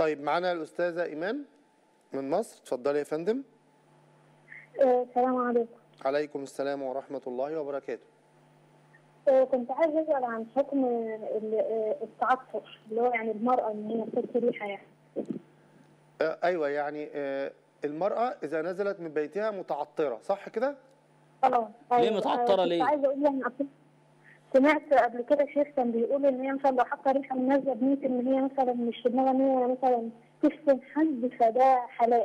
طيب معانا الاستاذه ايمان من مصر اتفضلي يا فندم آه، السلام عليكم عليكم السلام ورحمه الله وبركاته آه، كنت عايز اسال عن حكم ال- آه، التعطر اللي هو يعني المراه ان هي تحط ريحه يعني آه ايوه يعني آه المراه اذا نزلت من بيتها متعطره صح كده اه ليه أيوة. متعطرة آه، كنت ليه؟ عايزه اقول يعني أصل سمعت قبل كده شيخ كان بيقول ان هي مثلا لو حاطه ريحه مناسبه بنيت ان هي مثلا مش في دماغها ان هي مثلا تشتم حد فده حلال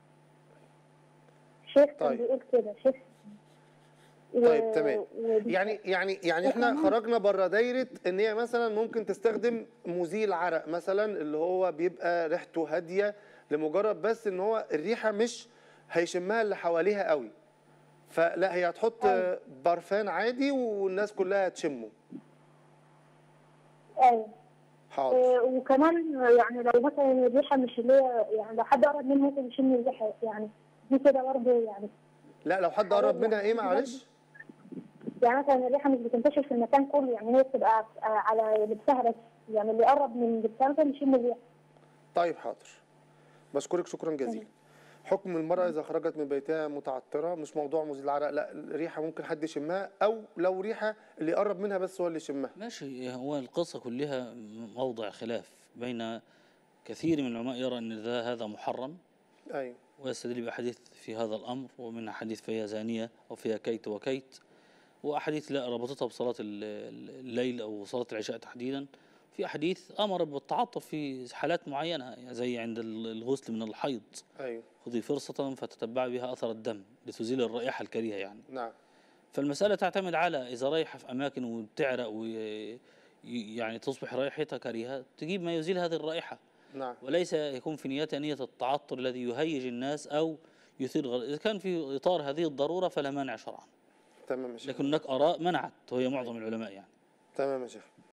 شيخ كان طيب. بيقول كده شيخ طيب تمام و... يعني يعني يعني احنا خرجنا بره دايره ان هي مثلا ممكن تستخدم مزيل عرق مثلا اللي هو بيبقى ريحته هاديه لمجرد بس ان هو الريحه مش هيشمها اللي حواليها قوي فلا هي هتحط أيوة. برفان عادي والناس كلها هتشمه ايوه حاضر آه، وكمان يعني لو مثلا الريحه مش اللي هي يعني لو حد قرب منها ممكن يشم الريحه يعني دي كده برضه يعني لا لو حد قرب منها ايه معلش يعني مثلا الريحه مش بتنتشر في المكان كله يعني هي بتبقى آه، على لبسها بس يعني اللي قرب من لبسها ممكن يشم الريحه طيب حاضر بشكرك شكرا جزيلا حكم المرأة إذا خرجت من بيتها متعطرة مش موضوع مزيل عرق لا الريحة ممكن حد يشمها أو لو ريحة اللي يقرب منها بس هو اللي يشمها ماشي هو القصة كلها موضع خلاف بين كثير من العلماء يرى أن ذا هذا محرم أيوه ويستدل بأحاديث في هذا الأمر ومنها حديث فيها زانية أو فيها كيت وكيت وأحاديث لا ربطتها بصلاة ال- ال- الليل أو صلاة العشاء تحديدا في أحاديث أمر بالتعاطف في حالات معينة يعني زي عند ال- الغسل من الحيض أيوه خذي فرصة فتتبع بها أثر الدم لتزيل الرائحة الكريهة يعني نعم فالمسألة تعتمد على إذا رايحة في أماكن وبتعرق ويعني يعني تصبح رائحتها كريهة تجيب ما يزيل هذه الرائحة نعم وليس يكون في نيتها نية التعطر الذي يهيج الناس أو يثير غل... إذا كان في إطار هذه الضرورة فلا مانع شرعا تمام يا شيخ لكن هناك آراء منعت وهي معظم العلماء يعني تمام يا شيخ